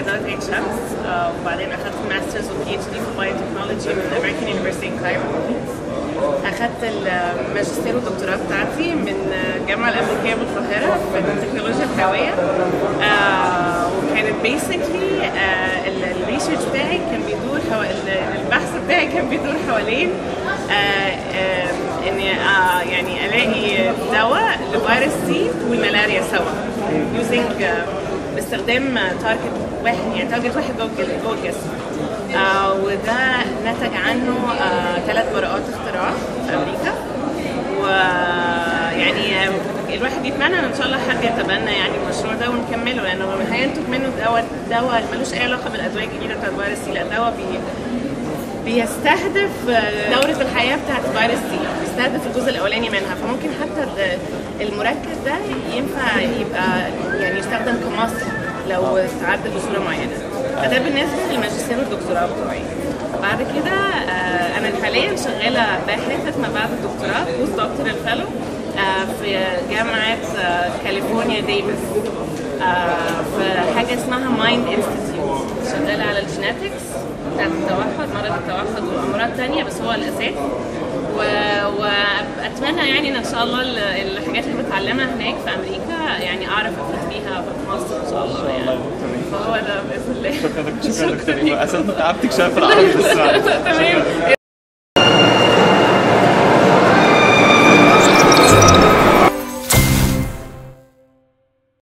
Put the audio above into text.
اداره عين شمس آه، وبعدين اخدت ماسترز وبي اتش دي في بايو تكنولوجي من امريكان يونيفرستي ان كايرو اخدت الماجستير والدكتوراه بتاعتي من الجامعه الامريكيه بالقاهره في التكنولوجيا الحيويه آه، وكانت بيسكلي الريسيرش بتاعي كان بيدور حو... البحث بتاعي كان بيدور حوالين آه، آه، اني آه، يعني الاقي دواء لفيروس سي والملاريا سوا using آه، باستخدام تارجت واحد يعني تارجت واحد جوه الجل- جوه الجسم آه وده نتج عنه آه ثلاث براءات اختراع في امريكا ويعني آه، الواحد يتمنى ان ان شاء الله حد يتبنى يعني المشروع ده ونكمله لانه هينتج منه دواء دواء ملوش اي علاقه بالادويه الجديده بتاعت فيروس سي لا دواء بي بيستهدف آه، دورة الحياة بتاعت فيروس سي بيستهدف الجزء الأولاني منها فممكن حتى ال- المركب ده ينفع يبقى يعني يستخدم كمصل لو استعد بصورة معينة فده بالنسبة للماجستير والدكتوراه بتوعي بعد كده آه، أنا حاليا شغالة باحثة ما بعد الدكتوراه بوست دكتور الفيلو في جامعة آه، كاليفورنيا ديفيس آه، في حاجة اسمها مايند انستيتيوت شغالة على الجيناتكس بتاعت التوحد مرض التوحد وامراض تانية بس هو الاساس و... واتمنى يعني ان ان شاء الله ال- الحاجات اللي بتعلمها هناك في امريكا يعني اعرف افيد بيها في مصر ان شاء الله يعني فهو ده باذن الله شكرا دكتور شكرا دكتور ايوه اساسا تعبتك شويه في العربي بس تمام